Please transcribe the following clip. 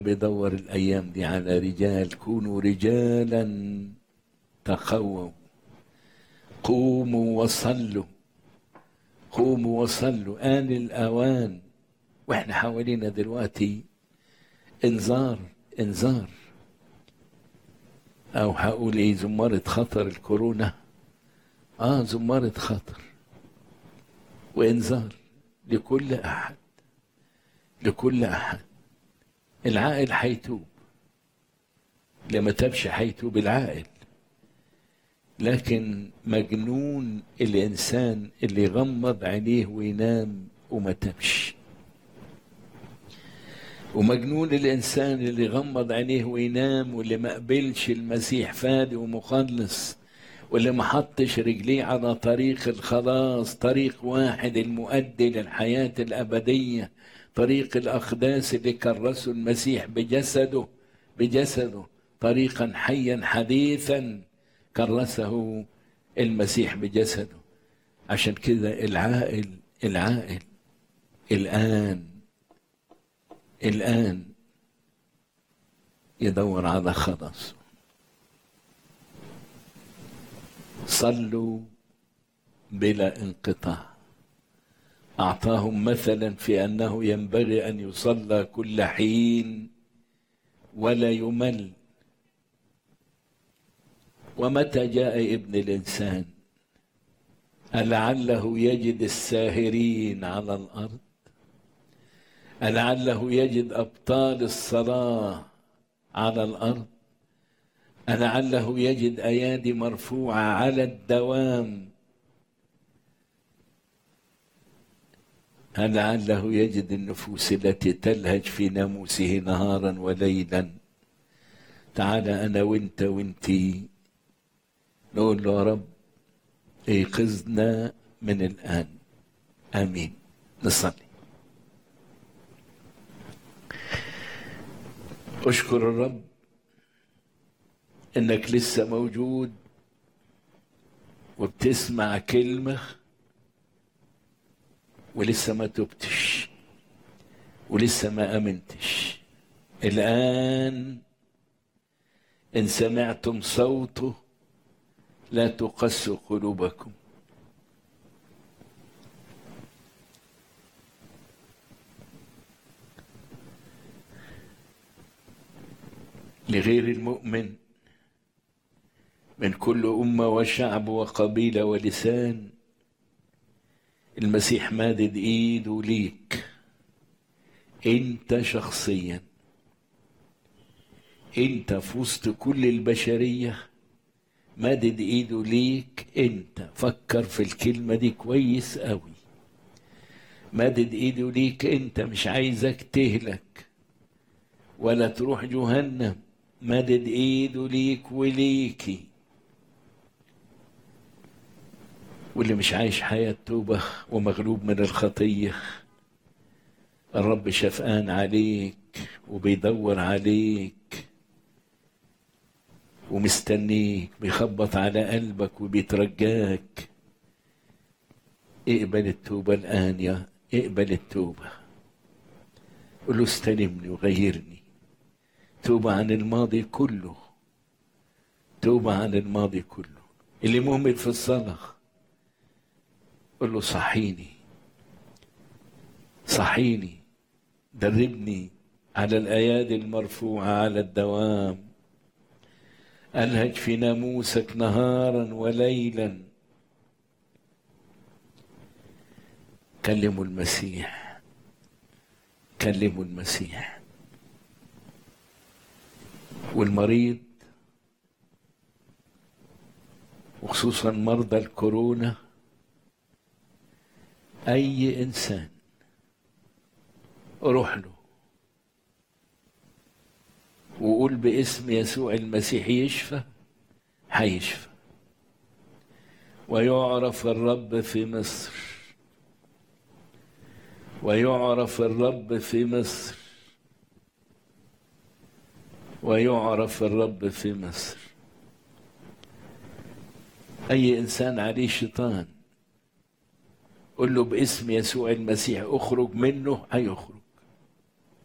بيدور الأيام دي على رجال كونوا رجالا تقووا قوموا وصلوا قوموا وصلوا آن الأوان وإحنا حوالينا دلوقتي إنذار إنذار أو هقول إيه زمارة خطر الكورونا آه زمارة خطر وإنذار لكل أحد لكل أحد العاقل هيتوب لما تبش هيتوب العاقل لكن مجنون الإنسان اللي يغمض عينيه وينام وما تبش ومجنون الإنسان اللي يغمض عينيه وينام واللي ما قبلش المسيح فادي ومخلص واللي ما حطش رجليه على طريق الخلاص طريق واحد المؤدي للحياة الأبدية طريق الأقداس اللي كرسه المسيح بجسده بجسده طريقا حيا حديثا كرسه المسيح بجسده عشان كده العاقل العاقل الآن الآن يدور على خلاصه صلوا بلا انقطاع أعطاهم مثلا في أنه ينبغي أن يصلى كل حين ولا يمل ومتى جاء ابن الإنسان ألعله يجد الساهرين على الأرض ألعله يجد أبطال الصلاة على الأرض ألعله يجد أيادي مرفوعة على الدوام لعله يجد النفوس التي تلهج في ناموسه نهارا وليلا تعال أنا وأنت وأنتي نقول له يا رب ايقظنا من الآن آمين نصلي أشكر الرب إنك لسه موجود وبتسمع كلمة ولسه ما تبتش ولسه ما امنتش الان ان سمعتم صوته لا تقسوا قلوبكم لغير المؤمن من كل امه وشعب وقبيله ولسان المسيح مادد ايده ليك انت شخصيا انت في وسط كل البشريه مادد ايده ليك انت فكر في الكلمه دي كويس قوي مادد ايده ليك انت مش عايزك تهلك ولا تروح جهنم مادد ايده ليك وليكي واللي مش عايش حياة توبة ومغلوب من الخطية الرب شفقان عليك وبيدور عليك ومستنيك بيخبط على قلبك وبيترجاك اقبل التوبة الآن يا اقبل التوبة قل له استلمني وغيرني توبة عن الماضي كله توبة عن الماضي كله اللي مهمل في الصلاة قل له صحيني صحيني دربني على الايادي المرفوعه على الدوام الهج في ناموسك نهارا وليلا كلموا المسيح كلموا المسيح والمريض وخصوصا مرضى الكورونا أي إنسان روح له وقول باسم يسوع المسيح يشفى هيشفى ويعرف الرب في مصر ويعرف الرب في مصر ويعرف الرب في مصر أي إنسان عليه شيطان قل له باسم يسوع المسيح اخرج منه هيخرج